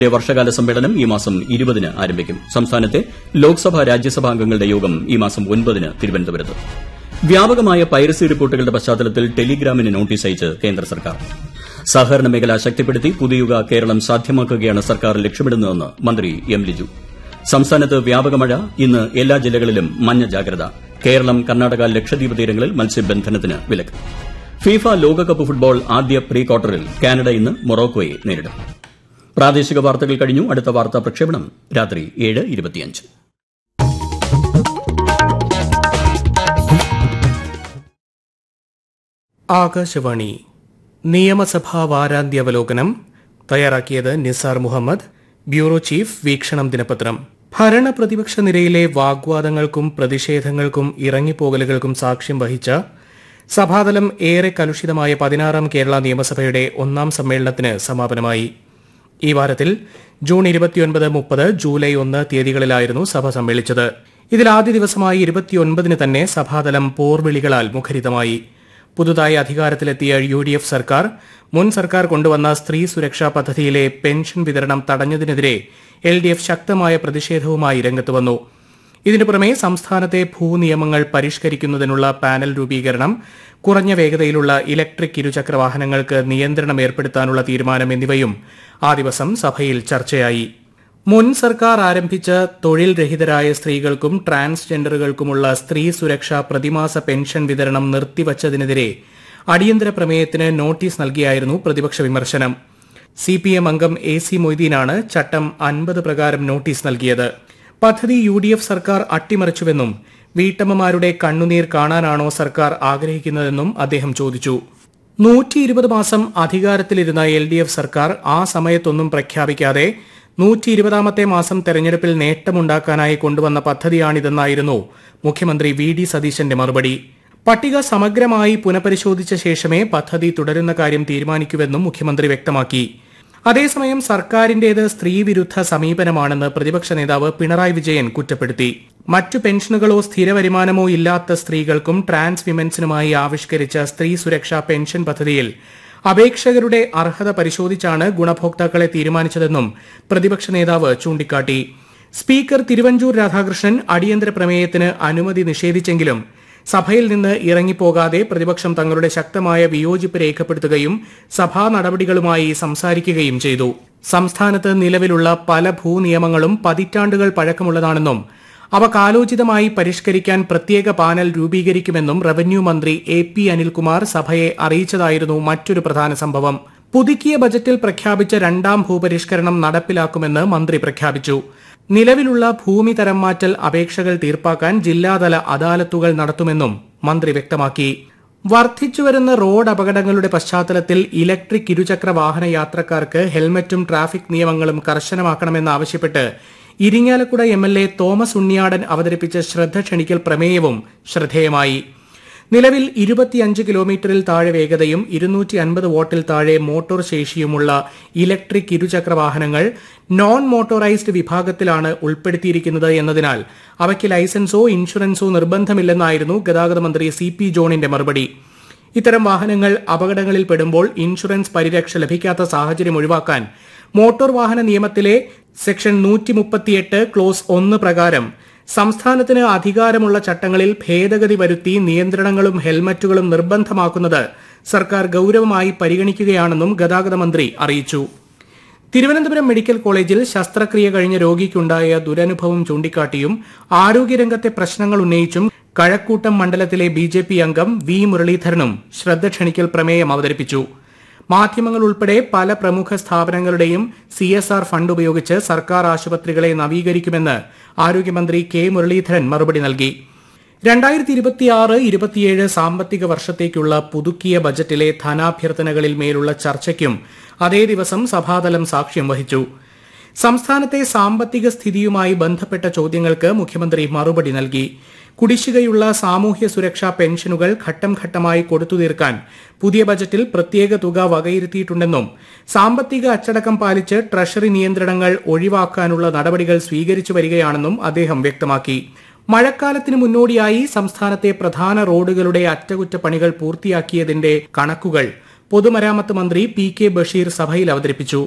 വർഷകാല സമ്മേളനം ഈ മാസം ഇരുപതിന് ആരംഭിക്കും സംസ്ഥാനത്തെ ലോക്സഭാ രാജ്യസഭാ അംഗങ്ങളുടെ യോഗം ഈ മാസം ഒൻപതിന് തിരുവനന്തപുരത്ത് വ്യാപകമായ പൈറസി റിപ്പോർട്ടുകളുടെ പശ്ചാത്തലത്തിൽ ടെലിഗ്രാമിന് നോട്ടീസ് അയച്ച് കേന്ദ്ര സർക്കാർ സഹകരണ മേഖല ശക്തിപ്പെടുത്തി പുതുയുഗ കേരളം സാധ്യമാക്കുകയാണ് സർക്കാർ ലക്ഷ്യമിടുന്നതെന്ന് മന്ത്രി എം ലിജു സംസ്ഥാനത്ത് വ്യാപക മഴ ഇന്ന് എല്ലാ ജില്ലകളിലും മഞ്ഞ ജാഗ്രത കേരളം കർണാടക ലക്ഷദ്വീപ് തീരങ്ങളിൽ മത്സ്യബന്ധനത്തിന് വിലക്ക് ഫിഫ ലോകകപ്പ് ഫുട്ബോൾ ആദ്യ പ്രീ ക്വാർട്ടറിൽ കാനഡ ഇന്ന് മൊറോക്കോയെ നേരിടും പ്രാദേശിക വാർത്തകൾ കഴിഞ്ഞു അടുത്ത വാർത്താ പ്രക്ഷേപണം രാത്രി ഏഴ് ഇരുപത്തിയഞ്ച് ആകാശവാണി നിയമസഭാ വാരാന്ത്യാവലോകനം തയ്യാറാക്കിയത് നിസാർ മുഹമ്മദ് ബ്യൂറോ ചീഫ് വീക്ഷണം ദിനപത്രം ഭരണ പ്രതിപക്ഷ നിരയിലെ വാഗ്വാദങ്ങൾക്കും പ്രതിഷേധങ്ങൾക്കും ഇറങ്ങിപ്പോകലുകൾക്കും സാക്ഷ്യം വഹിച്ച സഭാതലം ഏറെ കലുഷിതമായ പതിനാറാം കേരള നിയമസഭയുടെ ഒന്നാം സമ്മേളനത്തിന് സമാപനമായി ഈ വാരത്തിൽ ജൂൺ ഇരുപത്തിയൊൻപത് മുപ്പത് ജൂലൈ ഒന്ന് തീയതികളിലായിരുന്നു സഭ സമ്മേളിച്ചത് ഇതിൽ ആദ്യ ദിവസമായി ഇരുപത്തിയൊൻപതിന് തന്നെ സഭാതലം പോർവിളികളാൽ മുഖരിതമായി പുതുതായി അധികാരത്തിലെത്തിയ യു ഡി എഫ് സർക്കാർ മുൻ സർക്കാർ കൊണ്ടുവന്ന സ്ത്രീ സുരക്ഷാ പദ്ധതിയിലെ പെൻഷൻ വിതരണം തടഞ്ഞതിനെതിരെ എൽ ഡി എഫ് ശക്തമായ പ്രതിഷേധവുമായി രംഗത്ത് വന്നു ഇതിനു പുറമെ സംസ്ഥാനത്തെ ഭൂനിയമങ്ങൾ പരിഷ്കരിക്കുന്നതിനുള്ള പാനൽ രൂപീകരണം കുറഞ്ഞ വേഗതയിലുള്ള ഇലക്ട്രിക് ഇരുചക്ര വാഹനങ്ങൾക്ക് നിയന്ത്രണം ഏർപ്പെടുത്താനുള്ള തീരുമാനം എന്നിവയും ആ ദിവസം സഭയിൽ ചർച്ചയായി മുൻ സർക്കാർ ആരംഭിച്ച തൊഴിൽ രഹിതരായ സ്ത്രീകൾക്കും ട്രാൻസ്ജെൻഡറുകൾക്കുമുള്ള സ്ത്രീ സുരക്ഷാ പ്രതിമാസ പെൻഷൻ വിതരണം നിർത്തിവച്ചതിനെതിരെ അടിയന്തര പ്രമേയത്തിന് നോട്ടീസ് നൽകിയായിരുന്നു പ്രതിപക്ഷ വിമർശനം സി പി എം അംഗം എ സി മൊയ്തീനാണ് ചട്ടം അൻപത് പ്രകാരം നോട്ടീസ് നൽകിയത് പദ്ധതി യു ഡി എഫ് സർക്കാർ അട്ടിമറിച്ചുവെന്നും വീട്ടമ്മമാരുടെ കണ്ണുനീർ കാണാനാണോ സർക്കാർ ആഗ്രഹിക്കുന്നതെന്നും അദ്ദേഹം ചോദിച്ചു നൂറ്റി ഇരുപത് മാസം അധികാരത്തിലിരുന്ന എൽ ഡി എഫ് സർക്കാർ ആ സമയത്തൊന്നും പ്രഖ്യാപിക്കാതെ നൂറ്റി ഇരുപതാമത്തെ മാസം തെരഞ്ഞെടുപ്പിൽ നേട്ടമുണ്ടാക്കാനായി കൊണ്ടുവന്ന പദ്ധതിയാണിതെന്നായിരുന്നു മുഖ്യമന്ത്രി വി ഡി സതീശന്റെ മറുപടി പട്ടിക സമഗ്രമായി പുനഃപരിശോധിച്ച ശേഷമേ പദ്ധതി തുടരുന്ന കാര്യം തീരുമാനിക്കൂവെന്നും മുഖ്യമന്ത്രി വ്യക്തമാക്കി അതേസമയം സർക്കാരിന്റേത് സ്ത്രീവിരുദ്ധ സമീപനമാണെന്ന് പ്രതിപക്ഷ നേതാവ് പിണറായി വിജയൻ കുറ്റപ്പെടുത്തി മറ്റു പെൻഷനുകളോ സ്ഥിര വരുമാനമോ ഇല്ലാത്ത സ്ത്രീകൾക്കും ട്രാൻസ് വിമൻസിനുമായി ആവിഷ്കരിച്ച സ്ത്രീ സുരക്ഷാ പെൻഷൻ പദ്ധതിയിൽ അപേക്ഷകരുടെ അർഹത പരിശോധിച്ചാണ് ഗുണഭോക്താക്കളെ തീരുമാനിച്ചതെന്നും പ്രതിപക്ഷ നേതാവ് ചൂണ്ടിക്കാട്ടി സ്പീക്കർ തിരുവഞ്ചൂർ രാധാകൃഷ്ണൻ അടിയന്തര പ്രമേയത്തിന് അനുമതി നിഷേധിച്ചെങ്കിലും സഭയിൽ നിന്ന് ഇറങ്ങിപ്പോകാതെ പ്രതിപക്ഷം തങ്ങളുടെ ശക്തമായ വിയോജിപ്പ് രേഖപ്പെടുത്തുകയും സഭാ നടപടികളുമായി സംസാരിക്കുകയും ചെയ്തു സംസ്ഥാനത്ത് നിലവിലുള്ള പല ഭൂനിയമങ്ങളും പതിറ്റാണ്ടുകൾ പഴക്കമുള്ളതാണെന്നും അവ കാലോചിതമായി പരിഷ്കരിക്കാൻ പ്രത്യേക പാനൽ രൂപീകരിക്കുമെന്നും റവന്യൂ മന്ത്രി എ പി അനിൽകുമാർ സഭയെ അറിയിച്ചതായിരുന്നു മറ്റൊരു പ്രധാന സംഭവം പുതുക്കിയ ബജറ്റിൽ പ്രഖ്യാപിച്ച രണ്ടാം ഭൂപരിഷ്കരണം നടപ്പിലാക്കുമെന്ന് മന്ത്രി പ്രഖ്യാപിച്ചു നിലവിലുള്ള ഭൂമി തരം മാറ്റൽ അപേക്ഷകൾ തീർപ്പാക്കാൻ ജില്ലാതല അദാലത്തുകൾ നടത്തുമെന്നും മന്ത്രി വ്യക്തമാക്കി വർദ്ധിച്ചുവരുന്ന റോഡ് അപകടങ്ങളുടെ പശ്ചാത്തലത്തിൽ ഇലക്ട്രിക് ഇരുചക്ര വാഹന യാത്രക്കാർക്ക് ഹെൽമറ്റും ട്രാഫിക് നിയമങ്ങളും കർശനമാക്കണമെന്നാവശ്യപ്പെട്ട് Irinjalakuda M L A Thomas Unniyadan അവതരിപ്പിച്ച ശ്രദ്ധ ക്ഷണിക്കൽ പ്രമേയവും ശ്രദ്ധേയമായി നിലവിൽ ഇരുപത്തിയഞ്ച് കിലോമീറ്ററിൽ താഴെ വേഗതയും ഇരുന്നൂറ്റി അൻപത് വോട്ടിൽ താഴെ മോട്ടോർ ശേഷിയുമുള്ള ഇലക്ട്രിക് ഇരുചക്ര വാഹനങ്ങൾ നോൺ മോട്ടോറൈസ്ഡ് വിഭാഗത്തിലാണ് ഉൾപ്പെടുത്തിയിരിക്കുന്നത് എന്നതിനാൽ അവയ്ക്ക് ലൈസൻസോ ഇൻഷുറൻസോ നിർബന്ധമില്ലെന്നായിരുന്നു ഗതാഗത മന്ത്രി സി പി ജോണിന്റെ മറുപടി ഇത്തരം വാഹനങ്ങൾ അപകടങ്ങളിൽ പെടുമ്പോൾ ഇൻഷുറൻസ് പരിരക്ഷ ലഭിക്കാത്ത സാഹചര്യം ഒഴിവാക്കാൻ മോട്ടോർ വാഹന നിയമത്തിലെ സെക്ഷൻ നൂറ്റി മുപ്പത്തിയെട്ട് ക്ലോസ് ഒന്ന് പ്രകാരം സംസ്ഥാനത്തിന് അധികാരമുള്ള ചട്ടങ്ങളിൽ ഭേദഗതി വരുത്തി നിയന്ത്രണങ്ങളും ഹെൽമറ്റുകളും നിർബന്ധമാക്കുന്നത് സർക്കാർ ഗൌരവമായി പരിഗണിക്കുകയാണെന്നും ഗതാഗത മന്ത്രി അറിയിച്ചു തിരുവനന്തപുരം മെഡിക്കൽ കോളേജിൽ ശസ്ത്രക്രിയ കഴിഞ്ഞ രോഗിക്കുണ്ടായ ദുരനുഭവം ചൂണ്ടിക്കാട്ടിയും ആരോഗ്യരംഗത്തെ പ്രശ്നങ്ങൾ ഉന്നയിച്ചും കഴക്കൂട്ടം മണ്ഡലത്തിലെ ബി ജെ പി അംഗം വി മുരളീധരനും ശ്രദ്ധ ക്ഷണിക്കൽ പ്രമേയം അവതരിപ്പിച്ചു മാധ്യമങ്ങൾ ഉൾപ്പെടെ പല പ്രമുഖ സ്ഥാപനങ്ങളുടെയും സി എസ് ആർ ഫണ്ട് ഉപയോഗിച്ച് സർക്കാർ ആശുപത്രികളെ നവീകരിക്കുമെന്ന് ആരോഗ്യമന്ത്രി കെ മുരളീധരൻ മറുപടി നൽകി രണ്ടായിരത്തി ഇരുപത്തിയാറ് ഇരുപത്തിയേഴ് സാമ്പത്തിക വർഷത്തേക്കുള്ള പുതുക്കിയ ബജറ്റിലെ ധനാഭ്യർത്ഥനകളിൽ മേലുള്ള ചർച്ചയ്ക്കും അതേ ദിവസം സഭാതലം സാക്ഷ്യം വഹിച്ചു സംസ്ഥാനത്തെ സാമ്പത്തിക സ്ഥിതിയുമായി ബന്ധപ്പെട്ട ചോദ്യങ്ങൾക്ക് മുഖ്യമന്ത്രി മറുപടി നൽകി കുടിശ്ശികയുള്ള സാമൂഹ്യ സുരക്ഷാ പെൻഷനുകൾ ഘട്ടം ഘട്ടമായി കൊടുത്തു തീർക്കാൻ പുതിയ ബജറ്റിൽ പ്രത്യേക തുക വകയിരുത്തിയിട്ടുണ്ടെന്നും സാമ്പത്തിക അച്ചടക്കം പാലിച്ച് ട്രഷറി നിയന്ത്രണങ്ങൾ ഒഴിവാക്കാനുള്ള നടപടികൾ സ്വീകരിച്ചു വരികയാണെന്നും അദ്ദേഹം വ്യക്തമാക്കി മഴക്കാലത്തിന് മുന്നോടിയായി സംസ്ഥാനത്തെ പ്രധാന റോഡുകളുടെ അറ്റകുറ്റപ്പണികൾ പൂർത്തിയാക്കിയതിന്റെ കണക്കുകൾ പൊതുമരാമത്ത് മന്ത്രി പി കെ ബഷീർ സഭയിൽ അവതരിപ്പിച്ചു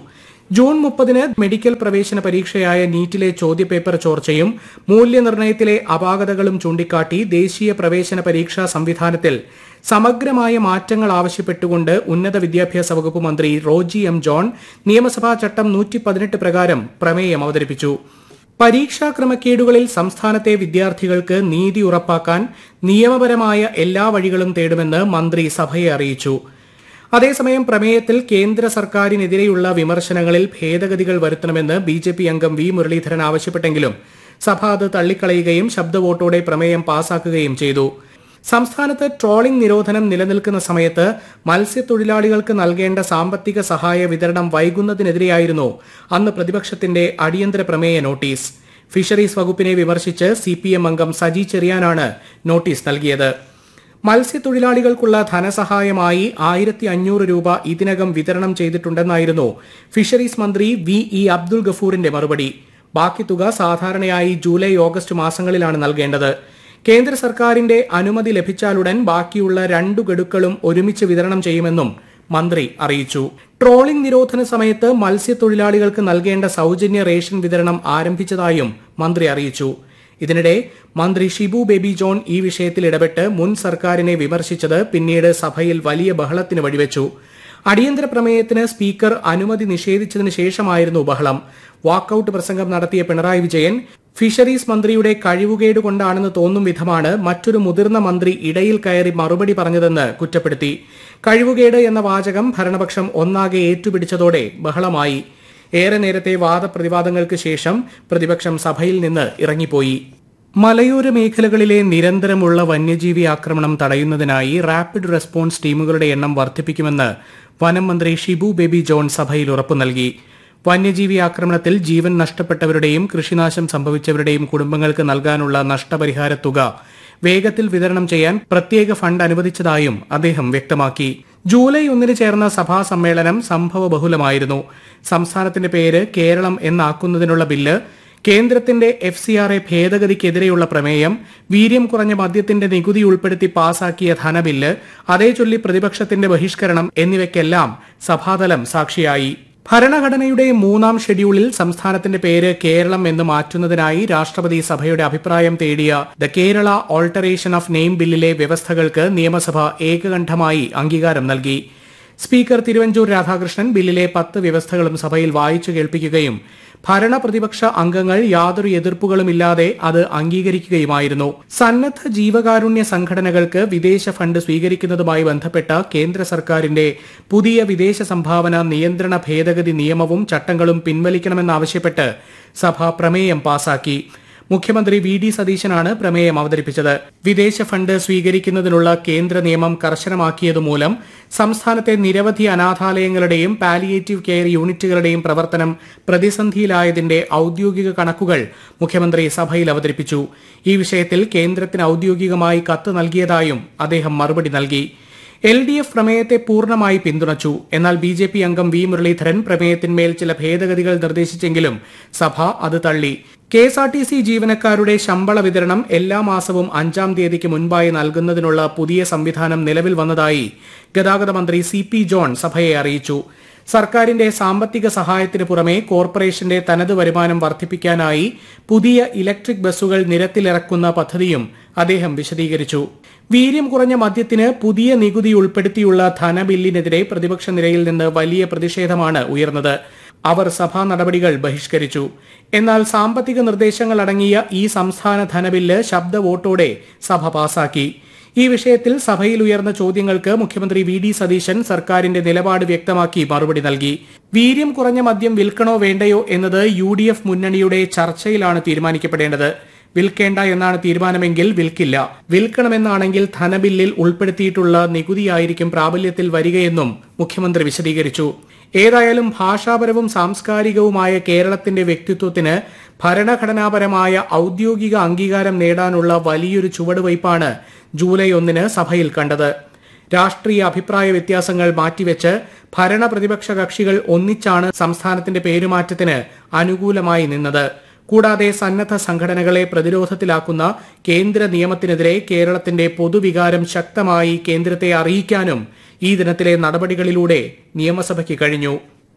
ജൂൺ മുപ്പതിന് മെഡിക്കൽ പ്രവേശന പരീക്ഷയായ നീറ്റിലെ ചോദ്യപേപ്പർ ചോർച്ചയും മൂല്യനിർണ്ണയത്തിലെ അപാകതകളും ചൂണ്ടിക്കാട്ടി ദേശീയ പ്രവേശന പരീക്ഷാ സംവിധാനത്തിൽ സമഗ്രമായ മാറ്റങ്ങൾ ആവശ്യപ്പെട്ടുകൊണ്ട് ഉന്നത വിദ്യാഭ്യാസ വകുപ്പ് മന്ത്രി റോജി എം ജോൺ നിയമസഭാ ചട്ടം നൂറ്റി പതിനെട്ട് പ്രകാരം പ്രമേയം അവതരിപ്പിച്ചു പരീക്ഷാ ക്രമക്കേടുകളിൽ സംസ്ഥാനത്തെ വിദ്യാർത്ഥികൾക്ക് നീതി ഉറപ്പാക്കാൻ നിയമപരമായ എല്ലാ വഴികളും തേടുമെന്ന് മന്ത്രി സഭയെ അറിയിച്ചു അതേസമയം പ്രമേയത്തിൽ കേന്ദ്ര സർക്കാരിനെതിരെയുള്ള വിമർശനങ്ങളിൽ ഭേദഗതികൾ വരുത്തണമെന്ന് ബി ജെ പി അംഗം വി മുരളീധരൻ ആവശ്യപ്പെട്ടെങ്കിലും സഭ അത് തള്ളിക്കളയുകയും ശബ്ദവോട്ടോടെ പ്രമേയം പാസാക്കുകയും ചെയ്തു സംസ്ഥാനത്ത് ട്രോളിംഗ് നിരോധനം നിലനിൽക്കുന്ന സമയത്ത് മത്സ്യത്തൊഴിലാളികൾക്ക് നൽകേണ്ട സാമ്പത്തിക സഹായ വിതരണം വൈകുന്നതിനെതിരെയായിരുന്നു അന്ന് പ്രതിപക്ഷത്തിന്റെ അടിയന്തര പ്രമേയ നോട്ടീസ് ഫിഷറീസ് വകുപ്പിനെ വിമർശിച്ച് സി അംഗം സജി ചെറിയാനാണ് നോട്ടീസ് നൽകിയത് മത്സ്യത്തൊഴിലാളികൾക്കുള്ള ധനസഹായമായി ആയിരത്തി അഞ്ഞൂറ് രൂപ ഇതിനകം വിതരണം ചെയ്തിട്ടുണ്ടെന്നായിരുന്നു ഫിഷറീസ് മന്ത്രി വി ഇ അബ്ദുൾ ഗഫൂറിന്റെ മറുപടി ബാക്കി തുക സാധാരണയായി ജൂലൈ ഓഗസ്റ്റ് മാസങ്ങളിലാണ് നൽകേണ്ടത് കേന്ദ്ര സർക്കാരിന്റെ അനുമതി ലഭിച്ചാലുടൻ ബാക്കിയുള്ള രണ്ടു ഗഡുക്കളും ഒരുമിച്ച് വിതരണം ചെയ്യുമെന്നും മന്ത്രി അറിയിച്ചു ട്രോളിംഗ് നിരോധന സമയത്ത് മത്സ്യത്തൊഴിലാളികൾക്ക് നൽകേണ്ട സൌജന്യ റേഷൻ വിതരണം ആരംഭിച്ചതായും മന്ത്രി അറിയിച്ചു ഇതിനിടെ മന്ത്രി ഷിബു ബേബി ജോൺ ഈ വിഷയത്തിൽ ഇടപെട്ട് മുൻ സർക്കാരിനെ വിമർശിച്ചത് പിന്നീട് സഭയിൽ വലിയ ബഹളത്തിന് വഴിവെച്ചു അടിയന്തര പ്രമേയത്തിന് സ്പീക്കർ അനുമതി നിഷേധിച്ചതിന് ശേഷമായിരുന്നു ബഹളം വാക്കൌട്ട് പ്രസംഗം നടത്തിയ പിണറായി വിജയൻ ഫിഷറീസ് മന്ത്രിയുടെ കഴിവുകേട് കൊണ്ടാണെന്ന് തോന്നും വിധമാണ് മറ്റൊരു മുതിർന്ന മന്ത്രി ഇടയിൽ കയറി മറുപടി പറഞ്ഞതെന്ന് കുറ്റപ്പെടുത്തി കഴിവുകേട് എന്ന വാചകം ഭരണപക്ഷം ഒന്നാകെ ഏറ്റുപിടിച്ചതോടെ ബഹളമായി ഏറെ നേരത്തെ വാദപ്രതിവാദങ്ങൾക്ക് ശേഷം പ്രതിപക്ഷം സഭയിൽ നിന്ന് ഇറങ്ങിപ്പോയി മലയോര മേഖലകളിലെ നിരന്തരമുള്ള വന്യജീവി ആക്രമണം തടയുന്നതിനായി റാപ്പിഡ് റെസ്പോൺസ് ടീമുകളുടെ എണ്ണം വർദ്ധിപ്പിക്കുമെന്ന് വനം മന്ത്രി ഷിബു ബേബി ജോൺ സഭയിൽ ഉറപ്പു നൽകി വന്യജീവി ആക്രമണത്തിൽ ജീവൻ നഷ്ടപ്പെട്ടവരുടെയും കൃഷിനാശം സംഭവിച്ചവരുടെയും കുടുംബങ്ങൾക്ക് നൽകാനുള്ള നഷ്ടപരിഹാര തുക വേഗത്തിൽ വിതരണം ചെയ്യാൻ പ്രത്യേക ഫണ്ട് അനുവദിച്ചതായും അദ്ദേഹം വ്യക്തമാക്കി ജൂലൈ ഒന്നിന് ചേർന്ന സഭാ സമ്മേളനം സംഭവ ബഹുലമായിരുന്നു സംസ്ഥാനത്തിന്റെ പേര് കേരളം എന്നാക്കുന്നതിനുള്ള ബില്ല് കേന്ദ്രത്തിന്റെ എഫ് സി ആർ എ ഭേദഗതിക്കെതിരെയുള്ള പ്രമേയം വീര്യം കുറഞ്ഞ മദ്യത്തിന്റെ നികുതി ഉൾപ്പെടുത്തി പാസാക്കിയ ധനബില്ല് അതേ ചൊല്ലി പ്രതിപക്ഷത്തിന്റെ ബഹിഷ്കരണം എന്നിവയ്ക്കെല്ലാം സഭാതലം സാക്ഷിയായി ഭരണഘടനയുടെ മൂന്നാം ഷെഡ്യൂളിൽ സംസ്ഥാനത്തിന്റെ പേര് കേരളം എന്ന് മാറ്റുന്നതിനായി രാഷ്ട്രപതി സഭയുടെ അഭിപ്രായം തേടിയ the Kerala alteration of name ബില്ലിലെ വ്യവസ്ഥകൾക്ക് നിയമസഭ ഏകകണ്ഠമായി അംഗീകാരം നൽകി സ്പീക്കർ തിരുവഞ്ചൂർ രാധാകൃഷ്ണൻ ബില്ലിലെ പത്ത് വ്യവസ്ഥകളും സഭയിൽ വായിച്ചു കേൾപ്പിക്കുകയും ഭരണ പ്രതിപക്ഷ അംഗങ്ങൾ യാതൊരു എതിർപ്പുകളുമില്ലാതെ അത് അംഗീകരിക്കുകയുമായിരുന്നു സന്നദ്ധ ജീവകാരുണ്യ സംഘടനകൾക്ക് വിദേശ ഫണ്ട് സ്വീകരിക്കുന്നതുമായി ബന്ധപ്പെട്ട കേന്ദ്ര സർക്കാരിന്റെ പുതിയ വിദേശ സംഭാവന നിയന്ത്രണ ഭേദഗതി നിയമവും ചട്ടങ്ങളും പിൻവലിക്കണമെന്നാവശ്യപ്പെട്ട് സഭ പ്രമേയം പാസാക്കി മുഖ്യമന്ത്രി വി ഡി സതീശനാണ് പ്രമേയം അവതരിപ്പിച്ചത് വിദേശ ഫണ്ട് സ്വീകരിക്കുന്നതിനുള്ള കേന്ദ്ര നിയമം കർശനമാക്കിയതുമൂലം സംസ്ഥാനത്തെ നിരവധി അനാഥാലയങ്ങളുടെയും പാലിയേറ്റീവ് കെയർ യൂണിറ്റുകളുടെയും പ്രവർത്തനം പ്രതിസന്ധിയിലായതിന്റെ ഔദ്യോഗിക കണക്കുകൾ മുഖ്യമന്ത്രി സഭയിൽ അവതരിപ്പിച്ചു ഈ വിഷയത്തിൽ കേന്ദ്രത്തിന് ഔദ്യോഗികമായി കത്ത് നൽകിയതായും അദ്ദേഹം മറുപടി നൽകി എൽ ഡി എഫ് പ്രമേയത്തെ പൂർണ്ണമായി പിന്തുണച്ചു എന്നാൽ ബി ജെ പി അംഗം വി മുരളീധരൻ പ്രമേയത്തിന്മേൽ ചില ഭേദഗതികൾ നിർദ്ദേശിച്ചെങ്കിലും സഭ അത് തള്ളി K S R T C ജീവനക്കാരുടെ ശമ്പള വിതരണം എല്ലാ മാസവും അഞ്ചാം തീയതിക്ക് മുൻപായി നൽകുന്നതിനുള്ള പുതിയ സംവിധാനം നിലവിൽ വന്നതായി ഗതാഗത മന്ത്രി സി പി ജോൺ സഭയെ അറിയിച്ചു സർക്കാരിന്റെ സാമ്പത്തിക സഹായത്തിന് പുറമെ കോർപ്പറേഷന്റെ തനത് വരുമാനം വർദ്ധിപ്പിക്കാനായി പുതിയ ഇലക്ട്രിക് ബസ്സുകൾ നിരത്തിലിറക്കുന്ന പദ്ധതിയും അദ്ദേഹം വിശദീകരിച്ചു വീര്യം കുറഞ്ഞ മദ്യത്തിന് പുതിയ നികുതി ഉൾപ്പെടുത്തിയുള്ള ധനബില്ലിനെതിരെ പ്രതിപക്ഷ നിരയിൽ നിന്ന് വലിയ പ്രതിഷേധമാണ് ഉയർന്നത് അവർ സഭാ നടപടികൾ ബഹിഷ്കരിച്ചു എന്നാൽ സാമ്പത്തിക നിർദ്ദേശങ്ങൾ അടങ്ങിയ ഈ സംസ്ഥാന ധനബില്ല് ശബ്ദ വോട്ടോടെ സഭ പാസാക്കി ഈ വിഷയത്തിൽ സഭയിൽ ഉയർന്ന ചോദ്യങ്ങൾക്ക് മുഖ്യമന്ത്രി വി ഡി സതീശൻ സർക്കാരിന്റെ നിലപാട് വ്യക്തമാക്കി മറുപടി നൽകി വീര്യം കുറഞ്ഞ മദ്യം വിൽക്കണോ വേണ്ടയോ എന്നത് യു ഡി എഫ് മുന്നണിയുടെ ചർച്ചയിലാണ് തീരുമാനിക്കപ്പെടേണ്ടത് വിൽക്കേണ്ട എന്നാണ് തീരുമാനമെങ്കിൽ വിൽക്കില്ല വിൽക്കണമെന്നാണെങ്കിൽ ധനബില്ലിൽ ഉൾപ്പെടുത്തിയിട്ടുള്ള നികുതിയായിരിക്കും പ്രാബല്യത്തിൽ വരികയെന്നും മുഖ്യമന്ത്രി വിശദീകരിച്ചു ഏതായാലും ഭാഷാപരവും സാംസ്കാരികവുമായ കേരളത്തിന്റെ വ്യക്തിത്വത്തിന് ഭരണഘടനാപരമായ ഔദ്യോഗിക അംഗീകാരം നേടാനുള്ള വലിയൊരു ചുവടുവയ്പാണ് ജൂലൈ ഒന്നിന് സഭയിൽ കണ്ടത് രാഷ്ട്രീയ അഭിപ്രായ വ്യത്യാസങ്ങൾ മാറ്റിവെച്ച് ഭരണ പ്രതിപക്ഷ കക്ഷികൾ ഒന്നിച്ചാണ് സംസ്ഥാനത്തിന്റെ പേരുമാറ്റത്തിന് അനുകൂലമായി നിന്നത് കൂടാതെ സന്നദ്ധ സംഘടനകളെ പ്രതിരോധത്തിലാക്കുന്ന കേന്ദ്ര നിയമത്തിനെതിരെ കേരളത്തിന്റെ പൊതുവികാരം ശക്തമായി കേന്ദ്രത്തെ അറിയിക്കാനും ഈ ദിനത്തിലെ നടപടികളിലൂടെ നിയമസഭയ്ക്ക് കഴിഞ്ഞു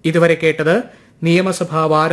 ഇതുവരെ കേട്ടത് നിയമസഭാ വാര